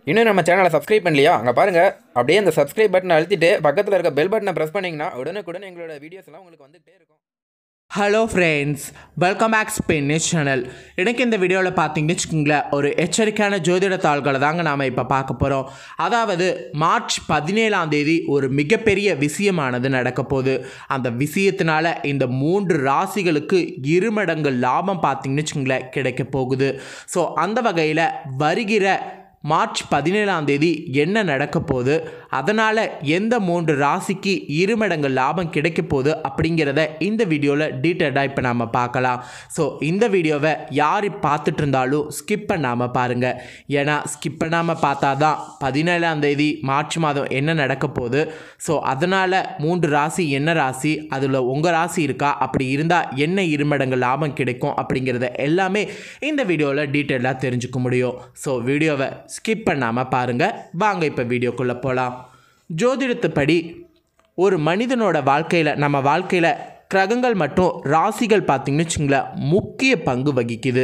இன்னும் நம்ம சேனலை சப்ஸ்கிரைப் பண்ணலையா அங்கே பாருங்கள் அப்படியே அந்த சப்ஸ்கிரைப் பட்டனை அழுத்திட்டு பக்கத்தில் இருக்க பெல் பட்டனை ப்ரெஸ் பண்ணிங்கன்னா உடனுக்குடன் எங்களோட வீடியோஸ் எல்லாம் உங்களுக்கு வந்துகிட்டே இருக்கும் hello friends welcome back Spain news channel எனக்கு இந்த வீடியோவில் பார்த்தீங்கன்னு வச்சுக்கோங்களேன் ஒரு எச்சரிக்கையான ஜோதிட தாள்களை தாங்க நாம் இப்போ பார்க்க போகிறோம் அதாவது மார்ச் பதினேழாம் தேதி ஒரு மிகப்பெரிய விஷயமானது நடக்க போகுது அந்த விஷயத்தினால இந்த மூன்று ராசிகளுக்கு இருமடங்கு லாபம் பார்த்தீங்கன்னு வச்சுக்கோங்களேன் கிடைக்க போகுது ஸோ அந்த வகையில் வருகிற மார்ச் பதினேழாம் தேதி என்ன நடக்க போகுது அதனால் எந்த மூன்று ராசிக்கு இருமடங்கு லாபம் கிடைக்க போகுது அப்படிங்கிறத இந்த வீடியோவில் டீட்டெயிலாக இப்போ நாம் பார்க்கலாம் ஸோ இந்த வீடியோவை யார் பார்த்துட்டு இருந்தாலும் ஸ்கிப் பண்ணாமல் பாருங்கள் ஏன்னா ஸ்கிப் பண்ணாமல் பார்த்தா தான் பதினேழாம் தேதி மார்ச் மாதம் என்ன நடக்க போகுது ஸோ அதனால் மூன்று ராசி என்ன ராசி அதில் உங்கள் ராசி இருக்கா அப்படி இருந்தால் என்ன இருமடங்கு லாபம் கிடைக்கும் அப்படிங்கிறத எல்லாமே இந்த வீடியோவில் டீட்டெயிலாக தெரிஞ்சுக்க முடியும் ஸோ வீடியோவை ஸ்கிப் பண்ணாமல் பாருங்கள் வாங்க இப்போ வீடியோக்குள்ளே போகலாம் ஜோதிடத்துப்படி ஒரு மனிதனோட வாழ்க்கையில் நம்ம வாழ்க்கையில் கிரகங்கள் மற்றும் ராசிகள் பார்த்திங்கன்னு வச்சுங்களேன் முக்கிய பங்கு வகிக்குது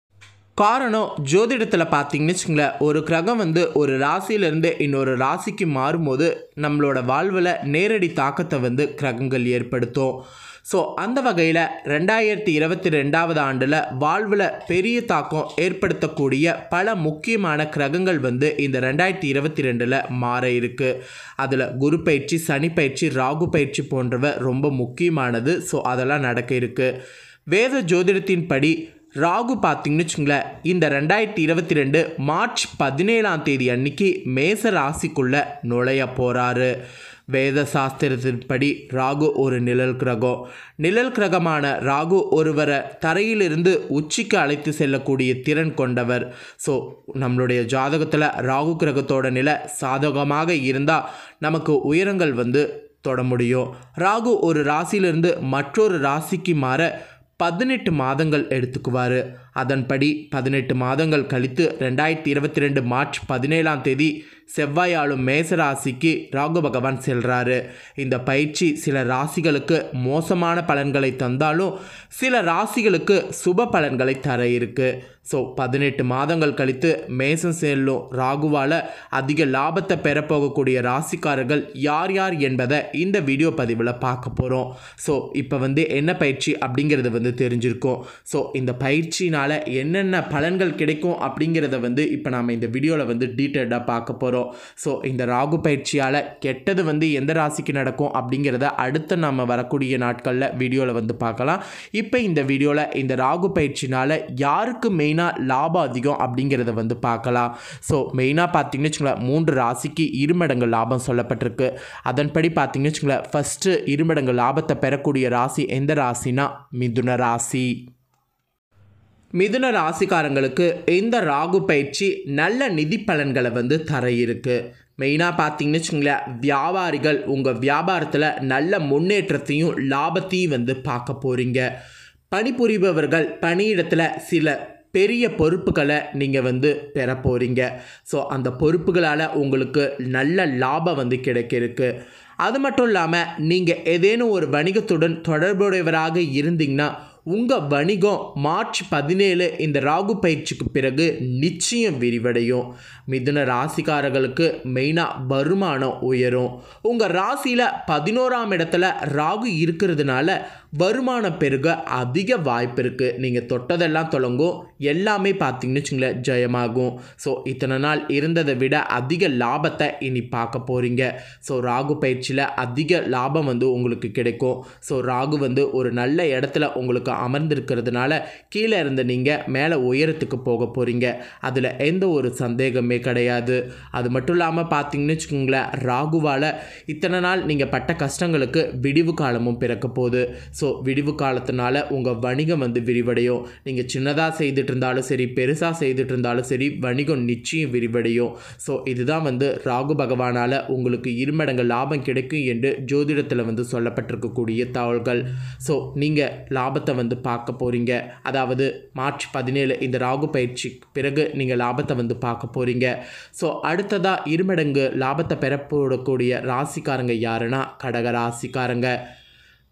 காரணம் ஜோதிடத்தில் பார்த்தீங்கன்னு வச்சுங்களேன் ஒரு கிரகம் வந்து ஒரு ராசியிலேருந்து இன்னொரு ராசிக்கு மாறும்போது நம்மளோட வாழ்வில் நேரடி தாக்கத்தை வந்து கிரகங்கள் ஏற்படுத்தும் ஸோ அந்த வகையில் ரெண்டாயிரத்தி இருபத்தி ரெண்டாவது ஆண்டில் வாழ்வில் பெரிய தாக்கம் ஏற்படுத்தக்கூடிய பல முக்கியமான கிரகங்கள் வந்து இந்த ரெண்டாயிரத்தி இருபத்தி ரெண்டில் மாற இருக்குது அதில் குரு பயிற்சி சனி பயிற்சி ராகு பயிற்சி போன்றவை ரொம்ப முக்கியமானது ஸோ அதெல்லாம் நடக்க இருக்குது வேத ஜோதிடத்தின் படி ராகு பார்த்தீங்கன்னு வச்சுங்களேன் இந்த ரெண்டாயிரத்தி இருபத்தி ரெண்டு மார்ச் பதினேழாம் தேதி அன்னைக்கு மேச ராசிக்குள்ளே நுழைய போகிறாரு வேத சாஸ்திரத்தின்படி ராகு ஒரு நிழல் கிரகம் நிழல் கிரகமான ராகு ஒருவரை தரையிலிருந்து உச்சிக்கு அழைத்து செல்லக்கூடிய திறன் கொண்டவர் ஸோ நம்மளுடைய ஜாதகத்தில் ராகு கிரகத்தோட நிலை சாதகமாக இருந்தால் நமக்கு உயரங்கள் வந்து தொட முடியும் ராகு ஒரு ராசியிலிருந்து மற்றொரு ராசிக்கு மாற பதினெட்டு மாதங்கள் எடுத்துக்குவார் அதன்படி பதினெட்டு மாதங்கள் கழித்து ரெண்டாயிரத்தி இருபத்தி ரெண்டு மார்ச் பதினேழாம் தேதி செவ்வாய் ஆளும் மேச ராசிக்கு ராகு பகவான் செல்கிறாரு இந்த பயிற்சி சில ராசிகளுக்கு மோசமான பலன்களை தந்தாலும் சில ராசிகளுக்கு சுப பலன்களை தர இருக்கு ஸோ பதினெட்டு மாதங்கள் கழித்து மேசம் செல்லும் ராகுவால் அதிக லாபத்தை பெறப்போகக்கூடிய ராசிக்காரர்கள் யார் யார் என்பதை இந்த வீடியோ பதிவில் பார்க்க போகிறோம் ஸோ இப்போ வந்து என்ன பயிற்சி அப்படிங்கிறது வந்து தெரிஞ்சிருக்கும் ஸோ இந்த பயிற்சினால் என்னென்ன பலன்கள் கிடைக்கும் அப்படிங்கிறத வந்து இப்போ நாம் இந்த வீடியோவில் வந்து டீட்டெயிலாக பார்க்க போகிறோம் ஸோ இந்த ராகு பயிற்சியால் கெட்டது வந்து எந்த ராசிக்கு நடக்கும் அப்படிங்கிறத அடுத்த நம்ம வரக்கூடிய நாட்களில் வீடியோவில் வந்து பார்க்கலாம் இப்போ இந்த வீடியோவில் இந்த ராகு பயிற்சினால் யாருக்கு மெயினாக லாபம் அதிகம் அப்படிங்கிறத வந்து பார்க்கலாம் ஸோ மெயினாக பார்த்தீங்கன்னு வச்சுங்களேன் மூன்று ராசிக்கு இருமடங்கு லாபம் சொல்லப்பட்டிருக்கு அதன்படி பார்த்தீங்கன்னு வச்சுங்களேன் ஃபஸ்ட்டு இருமடங்கு லாபத்தை பெறக்கூடிய ராசி எந்த ராசினா மிதுன ராசி மிதுன ராசிக்காரங்களுக்கு இந்த ராகு பயிற்சி நல்ல நிதி பலன்களை வந்து தர இருக்கு மெயினாக பார்த்தீங்கன்னு வச்சுங்களேன் வியாபாரிகள் உங்கள் வியாபாரத்தில் நல்ல முன்னேற்றத்தையும் லாபத்தையும் வந்து பார்க்க போகிறீங்க பணிபுரிபவர்கள் பணியிடத்தில் சில பெரிய பொறுப்புகளை நீங்கள் வந்து பெற போகிறீங்க ஸோ அந்த பொறுப்புகளால் உங்களுக்கு நல்ல லாபம் வந்து கிடைக்க இருக்கு அது மட்டும் இல்லாமல் நீங்கள் ஏதேனும் ஒரு வணிகத்துடன் தொடர்புடையவராக இருந்தீங்கன்னா உங்கள் வணிகம் மார்ச் பதினேழு இந்த ராகு பயிற்சிக்கு பிறகு நிச்சயம் விரிவடையும் மிதுன ராசிக்காரர்களுக்கு மெயினாக வருமானம் உயரும் உங்கள் ராசியில் பதினோராம் இடத்துல ராகு இருக்கிறதுனால வருமானம் பெருக அதிக வாய்ப்பு இருக்குது நீங்கள் தொட்டதெல்லாம் தொடங்கும் எல்லாமே பார்த்தீங்கன்னு வச்சுங்களேன் ஜெயமாகும் ஸோ இத்தனை நாள் இருந்ததை விட அதிக லாபத்தை இனி பார்க்க போகிறீங்க ஸோ ராகு பயிற்சியில் அதிக லாபம் வந்து உங்களுக்கு கிடைக்கும் ஸோ ராகு வந்து ஒரு நல்ல இடத்துல உங்களுக்கு அமர்ந்திருக்கிறதுனால கீழே இருந்த நீங்கள் மேலே உயரத்துக்கு போக போகிறீங்க அதில் எந்த ஒரு சந்தேகமே கிடையாது அது மட்டும் இல்லாமல் பார்த்தீங்கன்னு வச்சுக்கோங்களேன் ராகுவால் இத்தனை நாள் நீங்கள் பட்ட கஷ்டங்களுக்கு விடிவு காலமும் பிறக்க போகுது ஸோ விடிவு காலத்தினால உங்கள் வணிகம் வந்து விரிவடையும் நீங்கள் சின்னதாக செய்துட்டு இருந்தாலும் சரி பெருசாக செய்துட்டு இருந்தாலும் சரி வணிகம் நிச்சயம் விரிவடையும் ஸோ இதுதான் வந்து ராகு பகவானால் உங்களுக்கு இருமடங்கு லாபம் கிடைக்கும் என்று ஜோதிடத்தில் வந்து சொல்லப்பட்டிருக்கக்கூடிய தகவல்கள் ஸோ நீங்கள் லாபத்தை வந்து பார்க்க போகிறீங்க அதாவது மார்ச் பதினேழு இந்த ராகு பயிற்சி பிறகு நீங்கள் லாபத்தை வந்து பார்க்க போகிறீங்க ஸோ அடுத்ததாக இருமடங்கு லாபத்தை பெறப்படக்கூடிய ராசிக்காரங்க யாருன்னா கடக ராசிக்காரங்க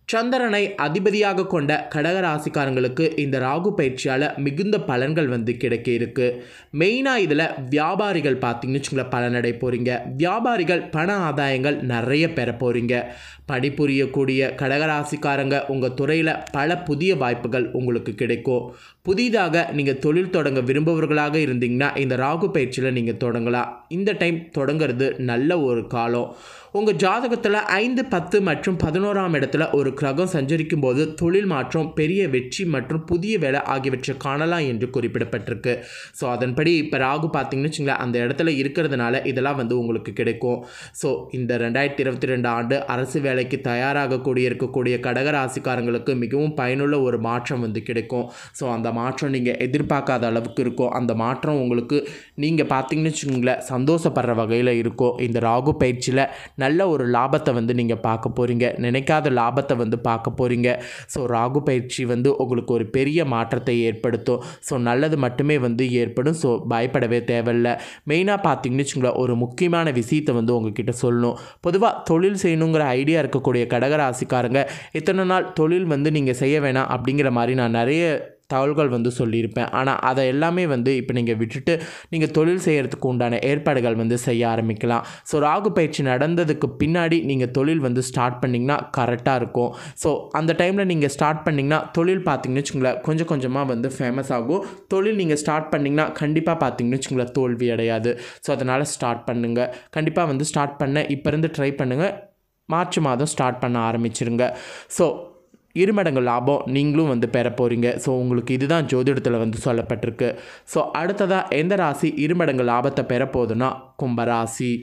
சந்திரனை அதிபதியாக கொண்ட கடகராசிக்காரங்களுக்கு இந்த ராகு பயிற்சியால் மிகுந்த பலன்கள் வந்து கிடைக்க இருக்கு மெயினாக இதில் வியாபாரிகள் பார்த்தீங்கன்னு வச்சுங்களேன் பலனடை போகிறீங்க வியாபாரிகள் பண ஆதாயங்கள் நிறைய பெற போகிறீங்க பணிபுரியக்கூடிய கடகராசிக்காரங்க உங்கள் துறையில் பல புதிய வாய்ப்புகள் உங்களுக்கு கிடைக்கும் புதிதாக நீங்கள் தொழில் தொடங்க விரும்புபவர்களாக இருந்தீங்கன்னா இந்த ராகு பயிற்சியில் நீங்கள் தொடங்கலாம் இந்த டைம் தொடங்கிறது நல்ல ஒரு காலம் உங்கள் ஜாதகத்தில் ஐந்து பத்து மற்றும் பதினோராம் இடத்துல ஒரு கிரகம் சஞ்சரிக்கும் போது தொழில் மாற்றம் பெரிய வெற்றி மற்றும் புதிய வேலை ஆகியவற்றை காணலாம் என்று குறிப்பிடப்பட்டிருக்கு ஸோ அதன்படி இப்போ ராகு பார்த்தீங்கன்னு வச்சுங்களேன் அந்த இடத்துல இருக்கிறதுனால இதெல்லாம் வந்து உங்களுக்கு கிடைக்கும் ஸோ இந்த ரெண்டாயிரத்தி இருபத்தி ரெண்டு ஆண்டு அரசு வேலைக்கு தயாராகக்கூடிய இருக்கக்கூடிய கடகராசிக்காரங்களுக்கு மிகவும் பயனுள்ள ஒரு மாற்றம் வந்து கிடைக்கும் ஸோ அந்த மாற்றம் நீங்கள் எதிர்பார்க்காத அளவுக்கு இருக்கும் அந்த மாற்றம் உங்களுக்கு நீங்கள் பார்த்தீங்கன்னு வச்சுக்கோங்களேன் சந்தோஷப்படுற வகையில் இருக்கும் இந்த ராகு பயிற்சியில் நல்ல ஒரு லாபத்தை வந்து நீங்கள் பார்க்க போகிறீங்க நினைக்காத லாபத்தை வந்து பார்க்க போகிறீங்க ஸோ ராகு பயிற்சி வந்து உங்களுக்கு ஒரு பெரிய மாற்றத்தை ஏற்படுத்தும் ஸோ நல்லது மட்டுமே வந்து ஏற்படும் ஸோ பயப்படவே தேவையில்லை மெயினாக பார்த்தீங்கன்னு வச்சுங்களேன் ஒரு முக்கியமான விஷயத்தை வந்து உங்ககிட்ட சொல்லணும் பொதுவாக தொழில் செய்யணுங்கிற ஐடியா இருக்கக்கூடிய கடகராசிக்காரங்க இத்தனை நாள் தொழில் வந்து நீங்கள் செய்ய வேணாம் அப்படிங்கிற மாதிரி நான் நிறைய தகவல்கள் வந்து சொல்லியிருப்பேன் ஆனால் அதை எல்லாமே வந்து இப்போ நீங்கள் விட்டுட்டு நீங்கள் தொழில் செய்கிறதுக்கு உண்டான ஏற்பாடுகள் வந்து செய்ய ஆரம்பிக்கலாம் ஸோ ராகு பயிற்சி நடந்ததுக்கு பின்னாடி நீங்கள் தொழில் வந்து ஸ்டார்ட் பண்ணிங்கன்னா கரெக்டாக இருக்கும் ஸோ அந்த டைமில் நீங்கள் ஸ்டார்ட் பண்ணிங்கன்னா தொழில் பார்த்தீங்கன்னு வச்சுங்களேன் கொஞ்சம் கொஞ்சமாக வந்து ஃபேமஸ் ஆகும் தொழில் நீங்கள் ஸ்டார்ட் பண்ணிங்கன்னா கண்டிப்பாக பார்த்தீங்கன்னு வச்சுங்களேன் தோல்வி அடையாது ஸோ அதனால் ஸ்டார்ட் பண்ணுங்கள் கண்டிப்பாக வந்து ஸ்டார்ட் பண்ண இப்போ இருந்து ட்ரை பண்ணுங்கள் மார்ச் மாதம் ஸ்டார்ட் பண்ண ஆரம்பிச்சிருங்க ஸோ இருமடங்கு லாபம் நீங்களும் வந்து பெற போகிறீங்க ஸோ உங்களுக்கு இதுதான் ஜோதிடத்தில் வந்து சொல்லப்பட்டிருக்கு ஸோ அடுத்ததாக எந்த ராசி இருமடங்கு லாபத்தை பெற போகுதுன்னா கும்பராசி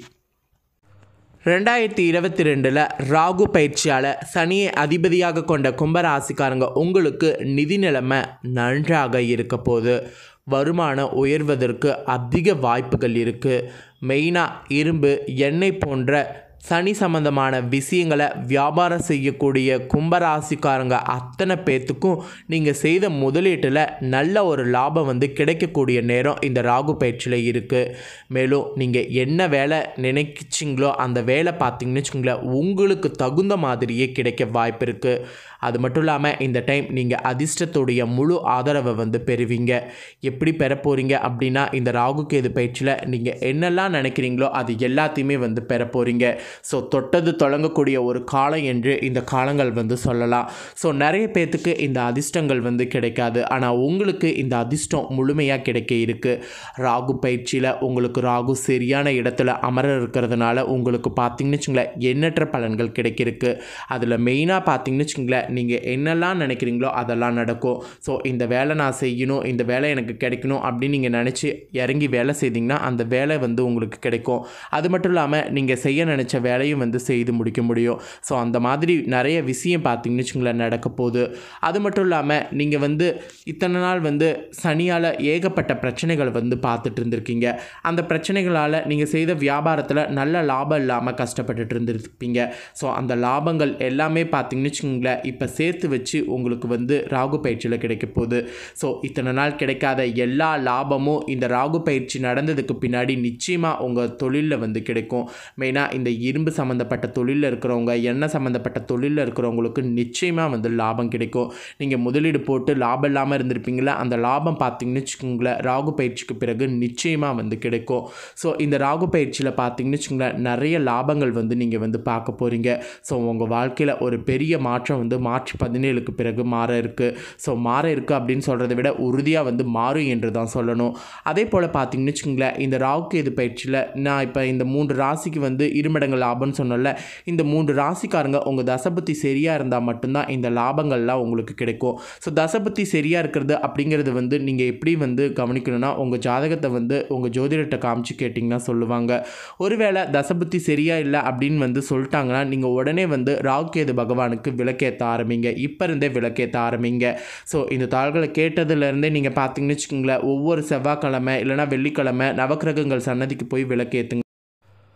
ரெண்டாயிரத்தி இருபத்தி ரெண்டில் ராகு பயிற்சியால் சனியை அதிபதியாக கொண்ட கும்பராசிக்காரங்க உங்களுக்கு நிதி நிலைமை நன்றாக இருக்க போகுது வருமானம் உயர்வதற்கு அதிக வாய்ப்புகள் இருக்குது மெயினாக இரும்பு எண்ணெய் போன்ற சனி சம்பந்தமான விஷயங்களை வியாபாரம் செய்யக்கூடிய கும்பராசிக்காரங்க அத்தனை பேர்த்துக்கும் நீங்கள் செய்த முதலீட்டில் நல்ல ஒரு லாபம் வந்து கிடைக்கக்கூடிய நேரம் இந்த ராகு பயிற்சியில் இருக்குது மேலும் நீங்கள் என்ன வேலை நினைச்சிங்களோ அந்த வேலை பார்த்தீங்கன்னு வச்சுக்கோங்களேன் உங்களுக்கு தகுந்த மாதிரியே கிடைக்க வாய்ப்பு இருக்குது அது மட்டும் இல்லாமல் இந்த டைம் நீங்கள் அதிர்ஷ்டத்துடைய முழு ஆதரவை வந்து பெறுவீங்க எப்படி பெற போகிறீங்க அப்படின்னா இந்த ராகு கேது பயிற்சியில் நீங்கள் என்னெல்லாம் நினைக்கிறீங்களோ அது எல்லாத்தையுமே வந்து பெற போகிறீங்க ஸோ தொட்டது தொடங்கக்கூடிய ஒரு காலம் என்று இந்த காலங்கள் வந்து சொல்லலாம் ஸோ நிறைய பேர்த்துக்கு இந்த அதிர்ஷ்டங்கள் வந்து கிடைக்காது ஆனால் உங்களுக்கு இந்த அதிர்ஷ்டம் முழுமையாக கிடைக்க இருக்குது ராகு பயிற்சியில் உங்களுக்கு ராகு சரியான இடத்துல அமர இருக்கிறதுனால உங்களுக்கு பார்த்தீங்கன்னு வச்சுங்களேன் எண்ணற்ற பலன்கள் கிடைக்கிருக்கு அதில் மெயினாக பார்த்தீங்கன்னு வச்சுங்களேன் நீங்கள் என்னெல்லாம் நினைக்கிறீங்களோ அதெல்லாம் நடக்கும் ஸோ இந்த வேலை நான் செய்யணும் இந்த வேலை எனக்கு கிடைக்கணும் அப்படின்னு நீங்கள் நினச்சி இறங்கி வேலை செய்தீங்கன்னா அந்த வேலை வந்து உங்களுக்கு கிடைக்கும் அது மட்டும் இல்லாமல் நீங்கள் செய்ய நினச்ச வேலையும் வந்து செய்து முடிக்க முடியும் ஸோ அந்த மாதிரி நிறைய விஷயம் பார்த்தீங்கன்னு வச்சுங்களேன் நடக்க போகுது அது மட்டும் இல்லாமல் நீங்கள் வந்து இத்தனை நாள் வந்து சனியால் ஏகப்பட்ட பிரச்சனைகளை வந்து பார்த்துட்டு இருந்திருக்கீங்க அந்த பிரச்சனைகளால் நீங்கள் செய்த வியாபாரத்தில் நல்ல லாபம் இல்லாமல் கஷ்டப்பட்டுட்டு இருந்திருப்பீங்க ஸோ அந்த லாபங்கள் எல்லாமே பார்த்தீங்கன்னு வச்சுக்கோங்களேன் இப்போ சேர்த்து வச்சு உங்களுக்கு வந்து ராகு பயிற்சியில் கிடைக்க போகுது ஸோ இத்தனை நாள் கிடைக்காத எல்லா லாபமும் இந்த ராகு பயிற்சி நடந்ததுக்கு பின்னாடி நிச்சயமாக உங்கள் தொழிலில் வந்து கிடைக்கும் மெயினாக இந்த இரும்பு சம்மந்தப்பட்ட தொழிலில் இருக்கிறவங்க எண்ணெய் சம்மந்தப்பட்ட தொழிலில் இருக்கிறவங்களுக்கு நிச்சயமாக வந்து லாபம் கிடைக்கும் நீங்கள் முதலீடு போட்டு லாபம் இல்லாமல் இருந்திருப்பீங்களா அந்த லாபம் பார்த்தீங்கன்னு வச்சுக்கோங்களேன் ராகு பயிற்சிக்கு பிறகு நிச்சயமாக வந்து கிடைக்கும் ஸோ இந்த ராகு பயிற்சியில் பார்த்தீங்கன்னு வச்சுக்கோங்களேன் நிறைய லாபங்கள் வந்து நீங்கள் வந்து பார்க்க போகிறீங்க ஸோ உங்கள் வாழ்க்கையில் ஒரு பெரிய மாற்றம் வந்து மார்ச் பதினேழுக்கு பிறகு மாற இருக்குது ஸோ மாற இருக்குது அப்படின்னு சொல்கிறத விட உறுதியாக வந்து மாறும் என்று தான் சொல்லணும் அதே போல் பார்த்தீங்கன்னு வச்சுக்கோங்களேன் இந்த ராகு இது பயிற்சியில் நான் இப்போ இந்த மூன்று ராசிக்கு வந்து இருமடங்கு லாபம்னு சொன்னல இந்த மூன்று ராசிக்காரங்க உங்கள் தசபுத்தி சரியாக இருந்தால் மட்டும்தான் இந்த லாபங்கள்லாம் உங்களுக்கு கிடைக்கும் ஸோ தசபுத்தி சரியாக இருக்கிறது அப்படிங்கிறது வந்து நீங்கள் எப்படி வந்து கவனிக்கணும்னா உங்கள் ஜாதகத்தை வந்து உங்கள் ஜோதிடத்தை காமிச்சு கேட்டிங்கன்னா சொல்லுவாங்க ஒருவேளை தசபுத்தி சரியாக இல்லை அப்படின்னு வந்து சொல்லிட்டாங்கன்னா நீங்கள் உடனே வந்து ராகுகேது பகவானுக்கு விளக்கேற்ற ஆரம்பிங்க இப்போ இருந்தே விளக்கேற்ற ஆரம்பிங்க ஸோ இந்த தாள்களை கேட்டதுலேருந்தே நீங்கள் பார்த்தீங்கன்னு வச்சுக்கோங்களேன் ஒவ்வொரு செவ்வாய்க்கிழமை இல்லைனா வெள்ளிக்கிழமை நவக்கிரகங்கள் சன்னதிக்கு போய் விளக்கேற்றுங்க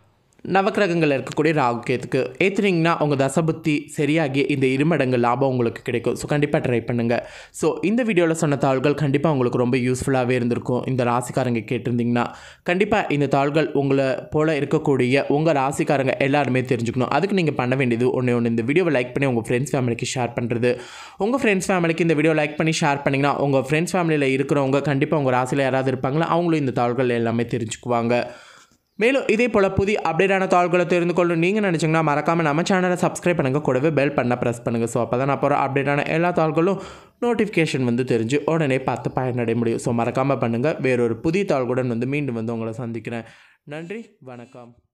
நவக்கிரகங்கள் இருக்கக்கூடிய ராகு கேத்துக்கு ஏற்றுனீங்கன்னா உங்கள் தசபுத்தி சரியாகி இந்த இருமடங்கு லாபம் உங்களுக்கு கிடைக்கும் ஸோ கண்டிப்பாக ட்ரை பண்ணுங்கள் ஸோ இந்த வீடியோவில் சொன்ன தாள்கள் கண்டிப்பாக உங்களுக்கு ரொம்ப யூஸ்ஃபுல்லாகவே இருந்திருக்கும் இந்த ராசிக்காரங்க கேட்டிருந்தீங்கன்னா கண்டிப்பாக இந்த தாள்கள் உங்களை போல் இருக்கக்கூடிய உங்கள் ராசிக்காரங்க எல்லாருமே தெரிஞ்சுக்கணும் அதுக்கு நீங்கள் பண்ண வேண்டியது ஒன்று ஒன்று இந்த வீடியோவை லைக் பண்ணி உங்கள் ஃப்ரெண்ட்ஸ் ஃபேமிலிக்கு ஷேர் பண்ணுறது உங்கள் ஃப்ரெண்ட்ஸ் ஃபேமிலிக்கு இந்த வீடியோ லைக் பண்ணி ஷேர் பண்ணிங்கன்னா உங்கள் ஃப்ரெண்ட்ஸ் ஃபேமிலியில் இருக்கிறவங்க கண்டிப்பாக உங்கள் ராசியில் யாராவது இருப்பாங்களா அவங்களும் இந்த தாள்கள் எல்லாமே தெரிஞ்சுக்குவாங்க மேலும் இதே போல் புதிய அப்டேட்டான தாள்களை தெரிந்து கொள்ளணும் நீங்கள் நினச்சிங்கன்னா மறக்காமல் நம்ம சேனலை சப்ஸ்கிரைப் பண்ணுங்கள் கூடவே பெல் பண்ண ப்ரெஸ் பண்ணுங்கள் ஸோ அப்போ தான் நான் போகிற அப்டேட்டான எல்லா தாள்களும் நோட்டிஃபிகேஷன் வந்து தெரிஞ்சு உடனே பார்த்து பயனடைய முடியும் ஸோ மறக்காமல் பண்ணுங்கள் வேறொரு புதிய தாள்களுடன் வந்து மீண்டும் வந்து உங்களை சந்திக்கிறேன் நன்றி வணக்கம்